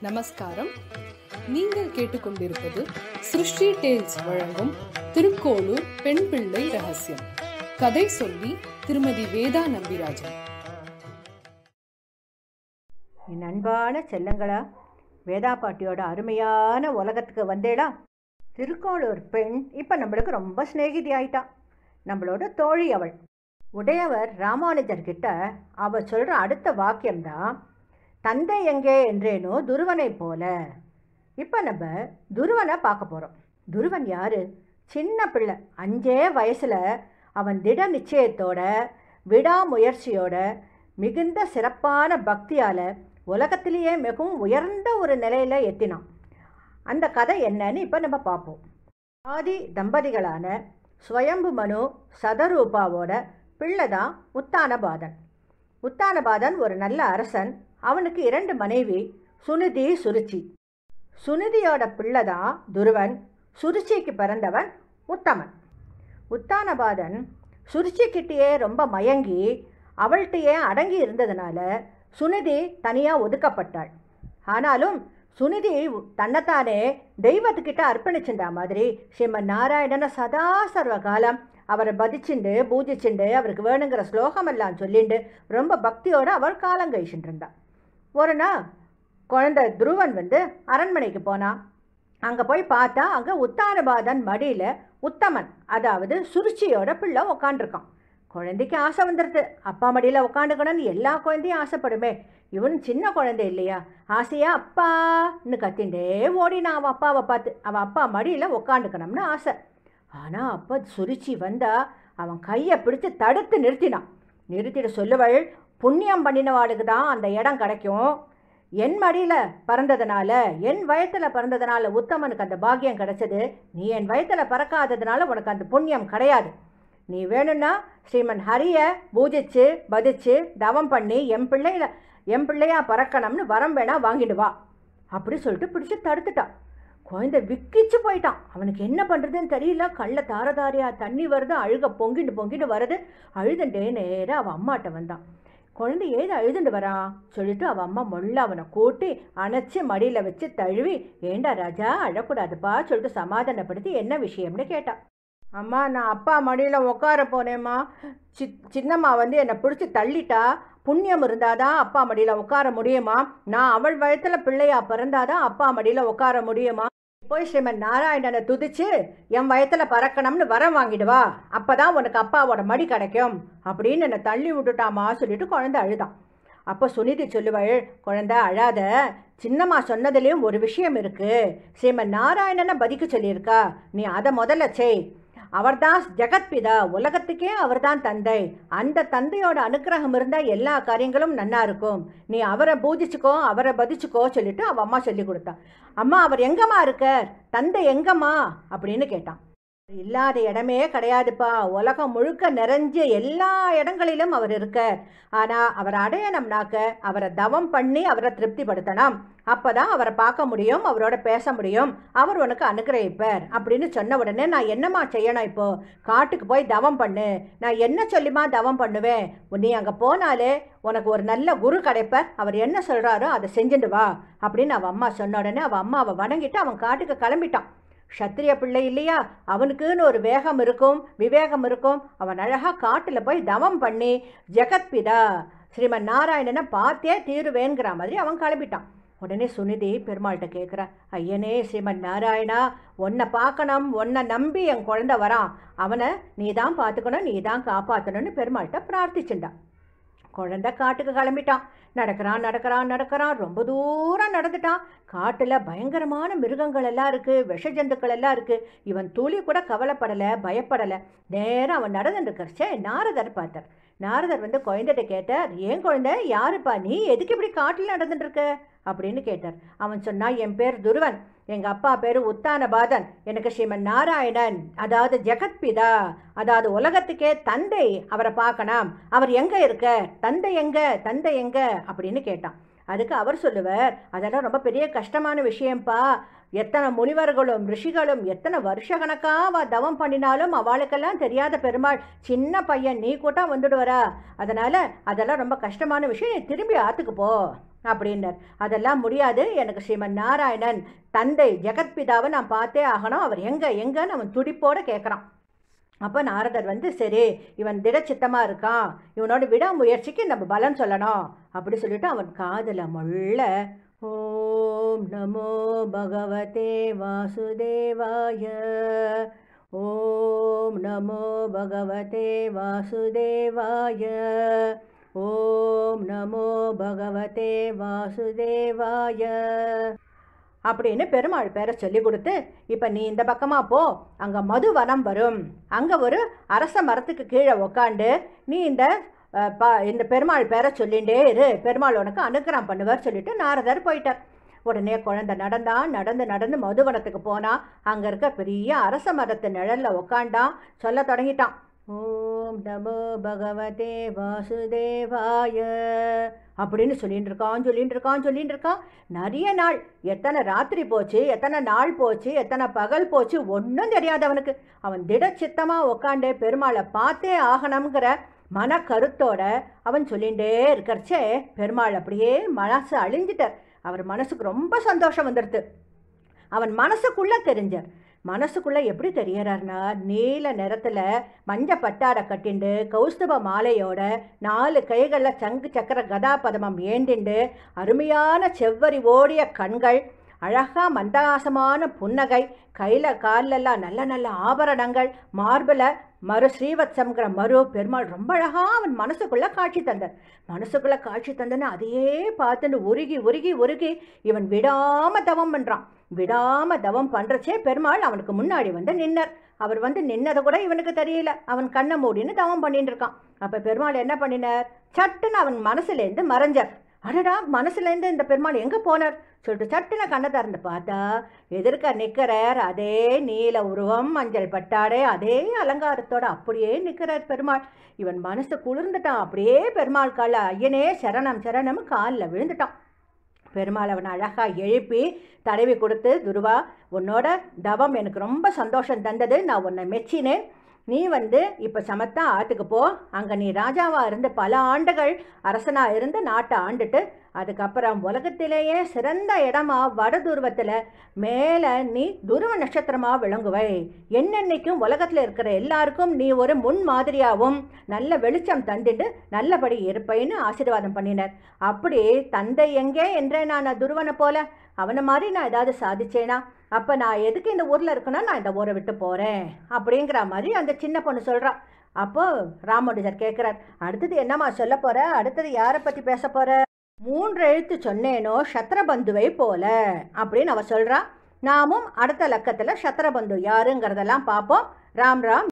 நமஸ்காரம் நீங்கள் கேட்டுக்கொண்டிருப்பது சிருஷ்டி டேல்ஸ் வழங்கும் திருக்கோளூர் பெண் பிள்ளை ரகசியம் கதை சொல்லி திருமதி வேதா நம்பிராஜன் என் அன்பான செல்லங்களா வேதா பாட்டியோட அருமையான உலகத்துக்கு வந்தேடா திருக்கோளூர் பெண் இப்போ நம்மளுக்கு ரொம்ப சிநேகிதி ஆயிட்டா நம்மளோட தோழி அவள் உடையவர் ராமானுஜர்கிட்ட அவ சொல்கிற அடுத்த வாக்கியம்தான் தந்தை எங்கே என்றேனோ துருவனை போல இப்போ நம்ம துருவனை பார்க்க போகிறோம் துருவன் யாரு சின்ன பிள்ளை அஞ்சே வயசில் அவன் திட நிச்சயத்தோட விடாமுயற்சியோட மிகுந்த சிறப்பான பக்தியால் உலகத்திலேயே மிகவும் உயர்ந்த ஒரு நிலையில் எத்தினான் அந்த கதை என்னன்னு இப்போ நம்ம பார்ப்போம் ஆதி தம்பதிகளான ஸ்வயம்பு மனு சதரூபாவோட பிள்ளை தான் உத்தானபாதன் உத்தானபாதன் ஒரு நல்ல அரசன் அவனுக்கு இரண்டு மனைவி சுனிதி சுருச்சி சுனிதியோட பிள்ளை தான் துருவன் சுருச்சிக்கு பிறந்தவன் உத்தமன் உத்தானபாதன் சுருச்சிக்கிட்டேயே ரொம்ப மயங்கி அவள்கிட்டயே அடங்கி இருந்ததுனால சுனிதி தனியாக ஒதுக்கப்பட்டாள் ஆனாலும் சுனிதி தன்னைத்தானே தெய்வத்துக்கிட்ட அர்ப்பணிச்சுட்டா மாதிரி ஸ்ரீமன் நாராயணனை சதா சர்வ காலம் அவரை பதிச்சுண்டு பூஜிச்சுண்டு அவருக்கு வேணுங்கிற ஸ்லோகமெல்லாம் சொல்லிண்டு ரொம்ப பக்தியோடு அவள் காலம் கழிச்சுட்டு இருந்தா ஒரு நாள் குழந்தை துருவன் வந்து அரண்மனைக்கு போனான் அங்கே போய் பார்த்தா அங்கே உத்தானபாதன் மடியில் உத்தமன் அதாவது சுருச்சியோட பிள்ளை உக்காண்டிருக்கான் குழந்தைக்கு ஆசை வந்துடுது அப்பா மடியில் உக்காந்துக்கணும்னு எல்லா குழந்தையும் ஆசைப்படுமே இவன் சின்ன குழந்தை இல்லையா ஆசையா அப்பான்னு கத்திண்டே ஓடினான் அவன் அப்பாவை பார்த்து அவன் அப்பா மடியில் உக்காந்துக்கணும்னு ஆசை ஆனால் அப்போ சுருச்சி வந்தா அவன் கையை பிடிச்சு தடுத்து நிறுத்தினான் நிறுத்திட்டு சொல்லுவள் புண்ணியம் பண்ணினவாளுக்கு தான் அந்த இடம் கிடைக்கும் என் மடியில் பிறந்ததுனால என் வயத்தில் பிறந்ததுனால உத்தமனுக்கு அந்த பாக்கியம் கிடைச்சது நீ என் வயத்தில் பிறக்காததுனால உனக்கு அந்த புண்ணியம் கிடையாது நீ வேணும்னா ஸ்ரீமன் ஹரியை பூஜிச்சு பதிச்சு தவம் பண்ணி என் பிள்ளையில என் பிள்ளையா பறக்கணும்னு வரம் வேணா வாங்கிட்டு வா அப்படி சொல்லிட்டு பிடிச்சி தடுத்துட்டான் குழந்தை விக்கிச்சு போயிட்டான் அவனுக்கு என்ன பண்ணுறதுன்னு தெரியல கள்ள தாரதாரியா தண்ணி வருது அழுக பொங்கிட்டு பொங்கிட்டு வருது அழுதுண்டே நேராக அவன் அம்மாட்ட வந்தான் குழந்தை ஏது அழுதுண்டு வரான் சொல்லிட்டு அவன் அம்மா மொள்ள அவனை கூட்டி அணைச்சி மடியில் வச்சு தழுவி ஏண்டா ராஜா அழக்கூடாதுப்பா சொல்லிட்டு சமாதானப்படுத்தி என்ன விஷயம்னு கேட்டான் அம்மா நான் அப்பா மடியில் உட்கார போனேம்மா சி சின்னம்மா வந்து என்னை பிடிச்சி தள்ளிட்டா புண்ணியம் இருந்தாதான் அப்பா மடியில் உட்கார முடியுமா நான் அவள் வயத்தில் பிள்ளையா பிறந்தாதான் அப்பா மடியில் உட்கார முடியுமா போய் ஸ்ரீமன் நாராயணனை துதிச்சு என் வயத்தில் பறக்கணும்னு வரம் வாங்கிடுவா அப்போ தான் உனக்கு அப்பாவோட மடி கிடைக்கும் அப்படின்னு என்னை தள்ளி விட்டுட்டாமா சொல்லிட்டு குழந்தை அழுதான் அப்போ சுனிதி சொல்லுவள் குழந்தை அழாத சின்னம்மா சொன்னதுலேயும் ஒரு விஷயம் இருக்குது ஸ்ரீமன் நாராயணனை பதிக்க சொல்லியிருக்கா நீ அதை முதல்ல செய் அவர்தான் ஜெகத்பிதா உலகத்துக்கே அவர்தான் தந்தை அந்த தந்தையோட அனுக்கிரகம் இருந்தால் எல்லா காரியங்களும் நன்னா இருக்கும் நீ அவரை பூஜிச்சுக்கோ அவரை பதிச்சுக்கோ சொல்லிட்டு அவள் அம்மா சொல்லி கொடுத்தான் அம்மா அவர் எங்கம்மா இருக்கார் தந்தை எங்கம்மா அப்படின்னு கேட்டான் இல்லாத இடமே கிடையாதுப்பா உலகம் முழுக்க நிறைஞ்ச எல்லா இடங்களிலும் அவர் இருக்கார் ஆனால் அவரை அடையணும்னாக்க அவரை தவம் பண்ணி அவரை திருப்திப்படுத்தணும் அப்போ தான் அவரை பார்க்க முடியும் அவரோட பேச முடியும் அவர் உனக்கு அனுகிரகிப்பார் அப்படின்னு சொன்ன உடனே நான் என்னம்மா செய்யணும் இப்போ காட்டுக்கு போய் தவம் பண்ணு நான் என்ன சொல்லிமா தவம் பண்ணுவேன் நீ அங்கே போனாலே உனக்கு ஒரு நல்ல குரு கிடைப்பார் அவர் என்ன சொல்கிறாரோ அதை செஞ்சுட்டு வா அப்படின்னு அவன் அம்மா சொன்ன உடனே அவன் அம்மா அவன் வணங்கிட்டு அவன் காட்டுக்கு கிளம்பிட்டான் க்ஷத்திரிய பிள்ளை இல்லையா அவனுக்குன்னு ஒரு வேகம் இருக்கும் விவேகம் இருக்கும் அவன் அழகாக காட்டில் போய் தவம் பண்ணி ஜெகத்பிதா ஸ்ரீமன் நாராயணனை பார்த்தே தீருவேங்கிற மாதிரி அவன் கிளம்பிட்டான் உடனே சுனிதி பெருமாள்கிட்ட கேட்குறா ஐயனே ஸ்ரீமன் நாராயணா உன்னை பார்க்கணும் உன்னை நம்பி என் குழந்தை வரான் அவனை நீ தான் பார்த்துக்கணும் நீ தான் காப்பாற்றணும்னு பெருமாள்கிட்ட பிரார்த்திச்சுண்டான் குழந்தை காட்டுக்கு கிளம்பிட்டான் நடக்கிறான் நடக்கிறான் நடக்கிறான் ரொம்ப தூரம் நடந்துட்டான் காட்டில் பயங்கரமான மிருகங்கள் எல்லாம் இருக்குது விஷ ஜந்துக்கள் எல்லாம் இருக்குது இவன் துளி கூட கவலைப்படலை பயப்படலை நேராக அவன் நடந்துருக்கிறச்சே நாரதர் பார்த்தார் நாரதர் வந்து குழந்தைகிட்ட கேட்டார் ஏன் குழந்தை யாருப்பா நீ எதுக்கு இப்படி காட்டில் நடந்துட்டு இருக்க அப்படின்னு கேட்டார் அவன் சொன்னான் என் பேர் துருவன் எங்கள் அப்பா பேர் உத்தானபாதன் எனக்கு ஸ்ரீமன் நாராயணன் அதாவது ஜெகத்பிதா அதாவது உலகத்துக்கே தந்தை அவரை பார்க்கணும் அவர் எங்கே இருக்க தந்தை எங்க தந்தை எங்க அப்படின்னு கேட்டான் அதுக்கு அவர் சொல்லுவார் அதெல்லாம் ரொம்ப பெரிய கஷ்டமான விஷயம்ப்பா எத்தனை முனிவர்களும் ரிஷிகளும் எத்தனை வருஷ அவ தவம் பண்ணினாலும் அவளுக்கெல்லாம் தெரியாத பெருமாள் சின்ன பையன் நீ கூட வந்துடுவரா அதனால் அதெல்லாம் ரொம்ப கஷ்டமான விஷயம் நீ திரும்பி ஆற்றுக்கு போ அப்படின்னார் அதெல்லாம் முடியாது எனக்கு ஸ்ரீமன் நாராயணன் தந்தை ஜெகத்பிதாவை நான் பார்த்தே ஆகணும் அவர் எங்கே எங்கன்னு அவன் துடிப்போடு கேட்குறான் அப்போ நாரதர் வந்து சரி இவன் திடச்சித்தமாக இருக்கான் இவனோட விடாமுயற்சிக்கு நம்ம பலன் சொல்லணும் அப்படி சொல்லிட்டு அவன் காதில் மொள்ள ஓம் நமோ பகவதே வாசுதேவாய ஓம் நமோ பகவதே வாசுதேவாய ஓம் நமோ பகவதே வாசுதேவாய அப்படின்னு பெருமாள் பேரை சொல்லி கொடுத்து இப்போ நீ இந்த பக்கமாக போ அங்கே மதுவனம் வரும் அங்கே ஒரு அரச மரத்துக்கு கீழே உக்காண்டு நீ இந்த அஹ், ப இந்த பெருமாள் பேரை சொல்லிகிட்டே இரு பெருமாள் உனக்கு அனுக்கிரகம் பண்ணுவார் சொல்லிட்டு நாரதர் போயிட்டார் உடனே குழந்தை நடந்தான் நடந்து நடந்து மதுவனத்துக்கு போனான் அங்கே இருக்க பெரிய அரச மரத்து நிழலில் உக்காண்டான் சொல்ல தொடங்கிட்டான் ஓம் நமோ பகவதே வாசுதேவாய அப்படின்னு சொல்லிட்டு இருக்கான் சொல்லிட்டு இருக்கான் சொல்லிட்டு இருக்கான் நிறைய நாள் எத்தனை ராத்திரி போச்சு எத்தனை நாள் போச்சு எத்தனை பகல் போச்சு ஒன்றும் தெரியாது அவனுக்கு அவன் திடச்சித்தமாக உக்காண்டு பெருமாளை பார்த்தே ஆகணுங்கிற மன கருத்தோட அவன் சொல்லிகிட்டே இருக்கிறச்சே பெருமாள் அப்படியே மனசு அழிஞ்சிட்டார் அவர் மனசுக்கு ரொம்ப சந்தோஷம் வந்துடுது அவன் மனசுக்குள்ளே தெரிஞ்சார் மனசுக்குள்ளே எப்படி தெரியறாருன்னா நீல நிறத்தில் மஞ்ச பட்டாடை கட்டிண்டு கௌஸ்துப மாலையோட நாலு கைகளில் சங்கு சக்கர கதாபதமம் ஏந்திண்டு அருமையான செவ்வரி ஓடிய கண்கள் அழகா மந்தகாசமான புன்னகை கையில் கால்லெல்லாம் நல்ல நல்ல ஆபரணங்கள் மார்பில் மறு ஸ்ரீவத்சம்ங்கிற மறு பெருமாள் ரொம்ப அழகா அவன் மனசுக்குள்ளே காட்சி தந்தார் மனசுக்குள்ளே காட்சி தந்தன்னு அதையே பார்த்துன்னு உருகி உருகி உருகி இவன் விடாம தவம் பண்ணுறான் விடாம தவம் பண்ணுறச்சே பெருமாள் அவனுக்கு முன்னாடி வந்து நின்னர் அவர் வந்து நின்னது கூட இவனுக்கு தெரியல அவன் கண்ணை மூடின்னு தவம் பண்ணிட்டு இருக்கான் அப்போ பெருமாள் என்ன பண்ணினார் சட்டுன்னு அவன் மனசுலேருந்து மறைஞ்சார் அடடா மனசுலேருந்து இந்த பெருமாள் எங்கே போனார் சொல்லிட்டு சட்டுன கண்ணை திறந்து பார்த்தா எதிர்க்க நிற்கிறார் அதே நீல உருவம் மஞ்சள் பட்டாடை அதே அலங்காரத்தோட அப்படியே நிற்கிறார் பெருமாள் இவன் மனசு குளிர்ந்துட்டான் அப்படியே பெருமாள் கால ஐயனே சரணம் சரணம் காலில் விழுந்துட்டான் பெருமாள் அவனை அழகாக எழுப்பி தடவி கொடுத்து துருவா உன்னோட தவம் எனக்கு ரொம்ப சந்தோஷம் தந்தது நான் உன்னை மெச்சினேன் நீ வந்து இப்போ சமத்தா ஆற்றுக்கு போ அங்கே நீ ராஜாவாக இருந்து பல ஆண்டுகள் அரசனாக இருந்து நாட்டை ஆண்டுட்டு அதுக்கப்புறம் உலகத்திலேயே சிறந்த இடமா வட துருவத்தில் மேலே நீ துருவ நட்சத்திரமாக விளங்குவை என்னென்னைக்கும் உலகத்தில் இருக்கிற எல்லாருக்கும் நீ ஒரு முன் மாதிரியாகவும் நல்ல வெளிச்சம் தந்துட்டு நல்லபடி இருப்பைன்னு ஆசீர்வாதம் பண்ணினார் அப்படி தந்தை எங்கே என்றே நான் துருவனை போல அவனை மாதிரி நான் ஏதாவது சாதிச்சேனா அப்போ நான் எதுக்கு இந்த ஊரில் இருக்கேன்னா நான் இந்த ஊரை விட்டு போகிறேன் அப்படிங்கிற மாதிரி அந்த சின்ன பொண்ணு சொல்கிறா அப்போ ராமனுஜர் கேட்குறார் அடுத்தது என்னம்மா சொல்ல போகிற அடுத்தது யாரை பற்றி பேச போகிற மூன்று எழுத்து சொன்னேனோ சத்ரபந்துவை போல அப்படின்னு அவ சொல்கிறா நாமும் அடுத்த லக்கத்தில் சத்ரபந்து யாருங்கிறதெல்லாம் பார்ப்போம் ராம் ராம்